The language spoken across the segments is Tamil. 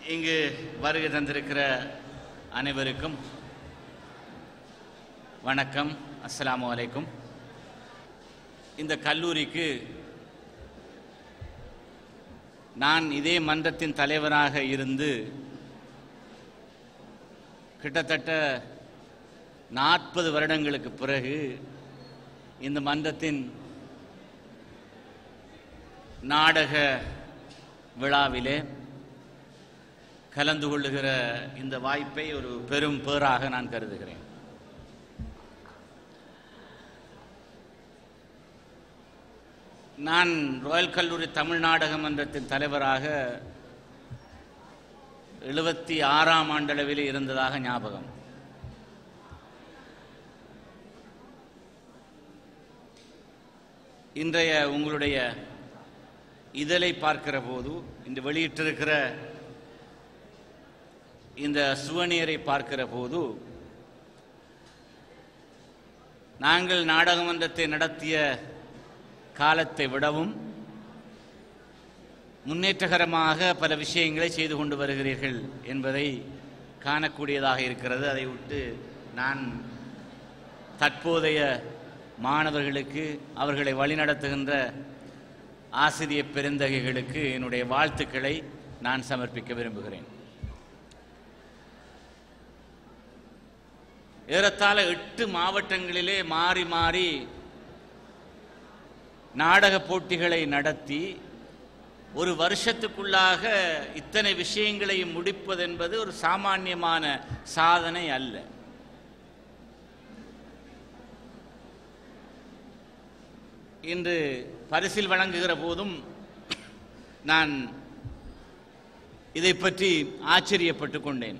இங்கு வருகை தந்திருக்கிற அனைவருக்கும் வணக்கம் அஸ்ஸலாமு அலைக்கும் இந்த கல்லூரிக்கு நான் இதே மன்றத்தின் தலைவராக இருந்து கிட்டத்தட்ட நாற்பது வருடங்களுக்கு பிறகு இந்த மன்றத்தின் நாடக விழாவிலே கலந்து கொள்ளுகிற இந்த வாய்ப்பை ஒரு பெரும் பேராக நான் கருதுகிறேன் நான் ராயல் கல்லூரி தமிழ் நாடக மன்றத்தின் தலைவராக எழுபத்தி ஆறாம் ஆண்டளவில் இருந்ததாக ஞாபகம் இன்றைய உங்களுடைய இதழை பார்க்கிற போது இன்று வெளியிட்டிருக்கிற இந்த சுவனியரை பார்க்கிற போது நாங்கள் நாடகமன்றத்தை நடத்திய காலத்தை விடவும் முன்னேற்றகரமாக பல விஷயங்களை செய்து கொண்டு வருகிறீர்கள் என்பதை காணக்கூடியதாக இருக்கிறது அதை விட்டு நான் தற்போதைய மாணவர்களுக்கு அவர்களை வழிநடத்துகின்ற ஆசிரிய பெருந்தகைகளுக்கு என்னுடைய வாழ்த்துக்களை நான் சமர்ப்பிக்க விரும்புகிறேன் ஏறத்தாழ எட்டு மாவட்டங்களிலே மாறி மாறி நாடக போட்டிகளை நடத்தி ஒரு வருஷத்துக்குள்ளாக இத்தனை விஷயங்களையும் முடிப்பது என்பது ஒரு சாமானியமான சாதனை அல்ல இன்று பரிசில் வழங்குகிற போதும் நான் இதை பற்றி ஆச்சரியப்பட்டு கொண்டேன்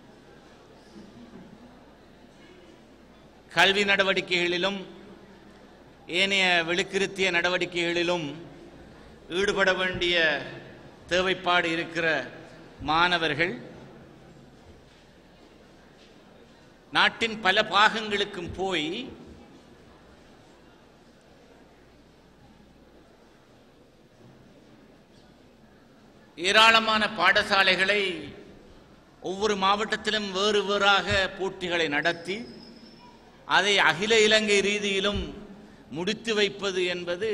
கல்வி நடவடிக்கைகளிலும் ஏனைய வெளிக்கிருத்திய நடவடிக்கைகளிலும் ஈடுபட வேண்டிய தேவைப்பாடு இருக்கிற மாணவர்கள் நாட்டின் பல பாகங்களுக்கும் போய் ஏராளமான பாடசாலைகளை ஒவ்வொரு மாவட்டத்திலும் வேறு வேறாக போட்டிகளை நடத்தி அதை அகில இலங்கை ரீதியிலும் முடித்து வைப்பது என்பது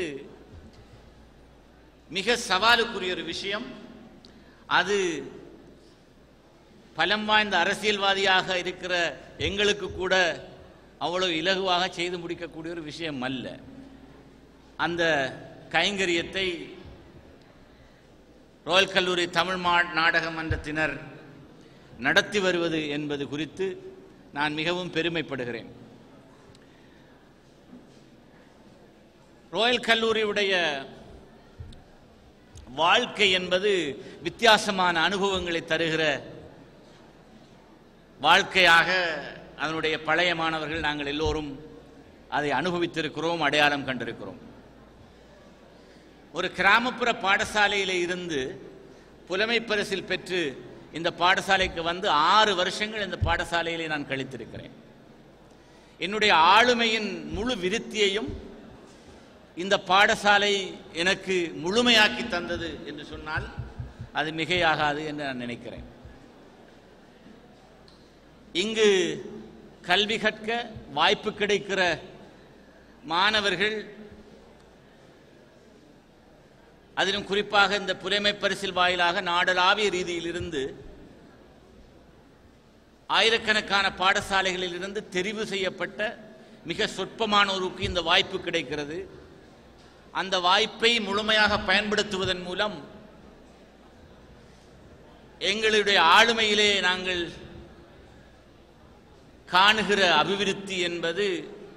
மிக சவாலுக்குரிய ஒரு விஷயம் அது பலம் வாய்ந்த அரசியல்வாதியாக இருக்கிற எங்களுக்கு கூட அவ்வளவு இலகுவாக செய்து முடிக்கக்கூடிய ஒரு விஷயம் அல்ல அந்த கைங்கரியத்தை ராயல் கல்லூரி தமிழ் மா நாடக மன்றத்தினர் நடத்தி வருவது என்பது குறித்து நான் மிகவும் பெருமைப்படுகிறேன் ராயல் கல்லூரியுடைய வாழ்க்கை என்பது வித்தியாசமான அனுபவங்களை தருகிற வாழ்க்கையாக அதனுடைய பழைய மாணவர்கள் நாங்கள் எல்லோரும் அதை அனுபவித்திருக்கிறோம் அடையாளம் கண்டிருக்கிறோம் ஒரு கிராமப்புற பாடசாலையில் இருந்து புலமை பரிசில் பெற்று இந்த பாடசாலைக்கு வந்து ஆறு வருஷங்கள் இந்த பாடசாலையிலே நான் கழித்திருக்கிறேன் என்னுடைய ஆளுமையின் முழு விருத்தியையும் இந்த பாடசாலை எனக்கு முழுமையாக்கி தந்தது என்று சொன்னால் அது மிகையாகாது என்று நான் நினைக்கிறேன் இங்கு கல்வி கற்க வாய்ப்பு கிடைக்கிற மாணவர்கள் அதிலும் குறிப்பாக இந்த புலைமை பரிசில் வாயிலாக நாடளாவிய ரீதியில் இருந்து ஆயிரக்கணக்கான பாடசாலைகளில் இருந்து தெரிவு செய்யப்பட்ட மிக சொற்பமானோருக்கு இந்த வாய்ப்பு கிடைக்கிறது அந்த வாய்ப்பை முழுமையாக பயன்படுத்துவதன் மூலம் எங்களுடைய ஆளுமையிலே நாங்கள் காணுகிற அபிவிருத்தி என்பது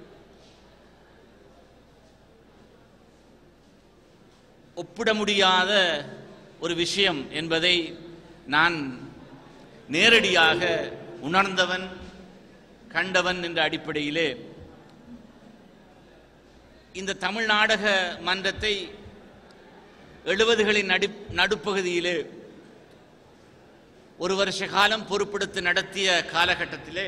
ஒப்பிட முடியாத ஒரு விஷயம் என்பதை நான் நேரடியாக உணர்ந்தவன் கண்டவன் என்ற அடிப்படையிலே இந்த தமிழ் நாடக மன்றத்தை எழுபதுகளின் நடு நடுப்பகுதியிலே ஒரு வருஷ காலம் பொறுப்பெடுத்து நடத்திய காலகட்டத்திலே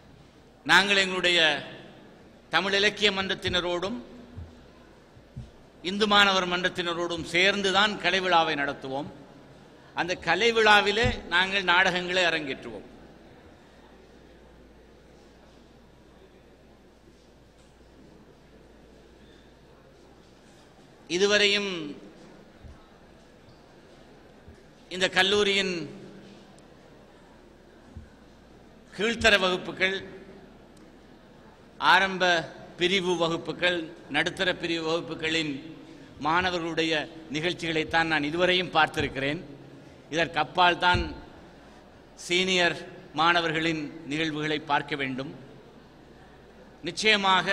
நாங்கள் எங்களுடைய தமிழ் இலக்கிய மன்றத்தினரோடும் இந்து மாணவர் மன்றத்தினரோடும் சேர்ந்துதான் கலை விழாவை நடத்துவோம் அந்த கலை விழாவிலே நாங்கள் நாடகங்களை அரங்கேற்றுவோம் இதுவரையும் இந்த கல்லூரியின் கீழ்த்தர வகுப்புகள் ஆரம்ப பிரிவு வகுப்புகள் நடுத்தர பிரிவு வகுப்புகளின் மாணவர்களுடைய நிகழ்ச்சிகளைத்தான் நான் இதுவரையும் பார்த்திருக்கிறேன் இதற்கு அப்பால் தான் சீனியர் மாணவர்களின் நிகழ்வுகளை பார்க்க வேண்டும் நிச்சயமாக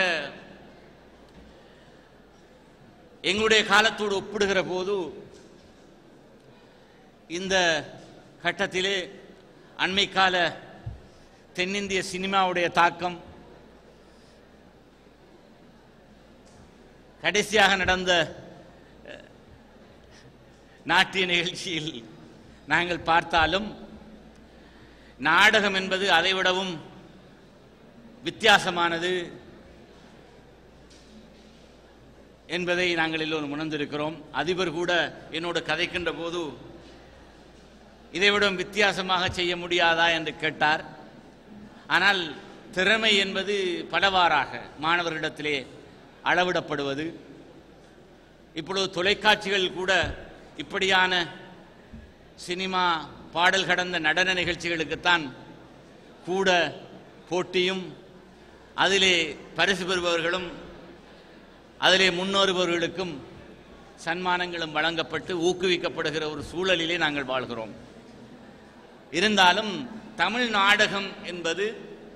எங்களுடைய காலத்தோடு ஒப்பிடுகிற போது இந்த கட்டத்திலே அண்மை கால தென்னிந்திய சினிமாவுடைய தாக்கம் கடைசியாக நடந்த அஹ், நாட்டிய நிகழ்ச்சியில் நாங்கள் பார்த்தாலும் நாடகம் என்பது அதைவிடவும் வித்தியாசமானது என்பதை நாங்கள் எல்லோரும் உணர்ந்திருக்கிறோம் அதிபர் கூட என்னோடு கதைக்கின்ற போது இதைவிட வித்தியாசமாக செய்ய முடியாதா என்று கேட்டார் ஆனால் திறமை என்பது பலவாறாக மாணவர்களிடத்திலே அளவிடப்படுவது இப்பொழுது தொலைக்காட்சிகள் கூட இப்படியான சினிமா பாடல் கடந்த நடன நிகழ்ச்சிகளுக்குத்தான் கூட போட்டியும் அதிலே பரிசு பெறுபவர்களும் அதிலே முன்னேறுபவர்களுக்கும் சன்மானங்களும் வழங்கப்பட்டு ஊக்குவிக்கப்படுகிற ஒரு சூழலிலே நாங்கள் வாழ்கிறோம் இருந்தாலும் தமிழ் நாடகம் என்பது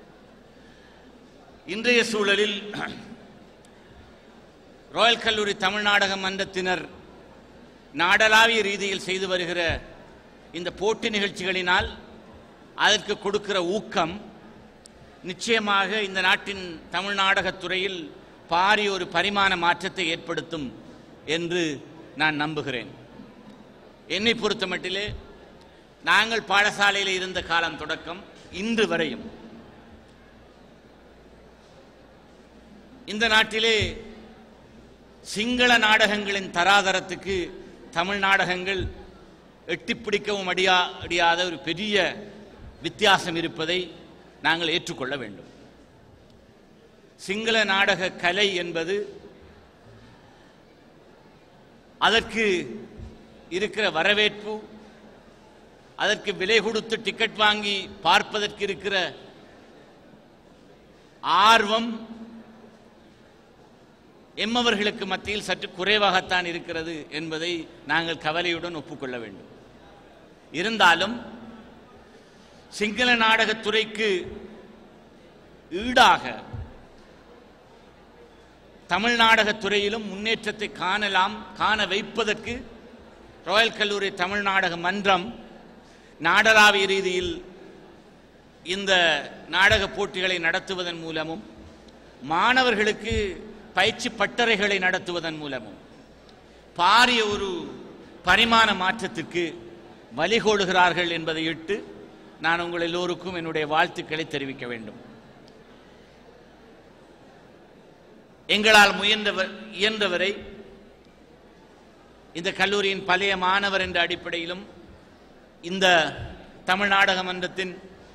இன்றைய சூழலில் ராயல் கல்லூரி தமிழ் நாடக மன்றத்தினர் நாடளாவிய ரீதியில் செய்து வருகிற இந்த போட்டி நிகழ்ச்சிகளினால் அதற்கு கொடுக்கிற ஊக்கம் நிச்சயமாக இந்த நாட்டின் தமிழ் நாடகத் துறையில் பாரிய ஒரு பரிமாண மாற்றத்தை ஏற்படுத்தும் என்று நான் நம்புகிறேன் என்னை பொறுத்தமட்டிலே நாங்கள் பாடசாலையில் இருந்த காலம் தொடக்கம் இன்று வரையும் இந்த நாட்டிலே சிங்கள நாடகங்களின் தராதரத்துக்கு தமிழ் நாடகங்கள் எட்டிப்பிடிக்கவும் அடியா அடியாத ஒரு பெரிய வித்தியாசம் இருப்பதை நாங்கள் ஏற்றுக்கொள்ள வேண்டும் சிங்கள நாடக கலை என்பது அதற்கு இருக்கிற வரவேற்பு அதற்கு விலை கொடுத்து டிக்கெட் வாங்கி பார்ப்பதற்கு இருக்கிற ஆர்வம் எம்மவர்களுக்கு மத்தியில் சற்று குறைவாகத்தான் இருக்கிறது என்பதை நாங்கள் கவலையுடன் ஒப்புக்கொள்ள வேண்டும் இருந்தாலும் சிங்கள நாடகத் துறைக்கு ஈடாக தமிழ் நாடகத் துறையிலும் முன்னேற்றத்தை காணலாம் காண வைப்பதற்கு ராயல் கல்லூரி தமிழ் நாடக மன்றம் நாடளாவிய ரீதியில் இந்த நாடக போட்டிகளை நடத்துவதன் மூலமும் மாணவர்களுக்கு பயிற்சி பட்டறைகளை நடத்துவதன் மூலமும் பாரிய ஒரு பரிமாண மாற்றத்திற்கு வழிகோடுகிறார்கள் என்பதை இட்டு நான் உங்கள் எல்லோருக்கும் என்னுடைய வாழ்த்துக்களை தெரிவிக்க வேண்டும் எங்களால் முயன்றவர் இயன்றவரை இந்த கல்லூரியின் பழைய மாணவர் என்ற அடிப்படையிலும் இந்த தமிழ் நாடக மன்றத்தின்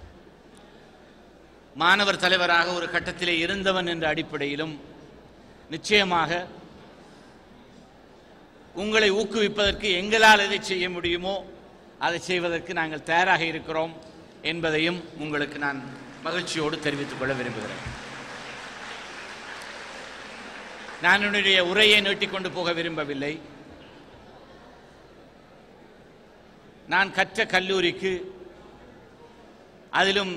மாணவர் தலைவராக ஒரு கட்டத்திலே இருந்தவன் என்ற அடிப்படையிலும் நிச்சயமாக உங்களை ஊக்குவிப்பதற்கு எங்களால் எதை செய்ய முடியுமோ அதை செய்வதற்கு நாங்கள் தயாராக இருக்கிறோம் என்பதையும் உங்களுக்கு நான் மகிழ்ச்சியோடு தெரிவித்துக் கொள்ள விரும்புகிறேன் நான் என்னுடைய உரையை நீட்டிக்கொண்டு போக விரும்பவில்லை நான் கற்ற கல்லூரிக்கு அதிலும்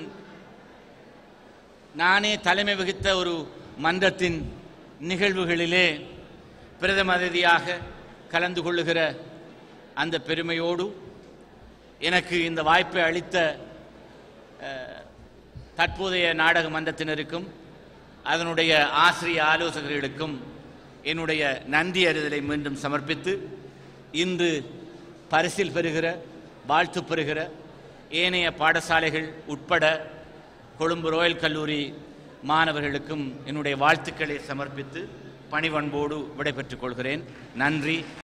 நானே தலைமை வகித்த ஒரு மன்றத்தின் நிகழ்வுகளிலே பிரதம அதிதியாக கலந்து கொள்ளுகிற அந்த பெருமையோடு எனக்கு இந்த வாய்ப்பை அளித்த அஹ், தற்போதைய நாடக மன்றத்தினருக்கும் அதனுடைய ஆசிரிய ஆலோசகர்களுக்கும் என்னுடைய நன்றி அறிதலை மீண்டும் சமர்ப்பித்து இன்று பரிசில் பெறுகிற வாழ்த்து பெறுகிற ஏனைய பாடசாலைகள் உட்பட கொழும்பு ரோயல் கல்லூரி மாணவர்களுக்கும் என்னுடைய வாழ்த்துக்களை சமர்ப்பித்து பணிவன்போடு விடைபெற்றுக் கொள்கிறேன் நன்றி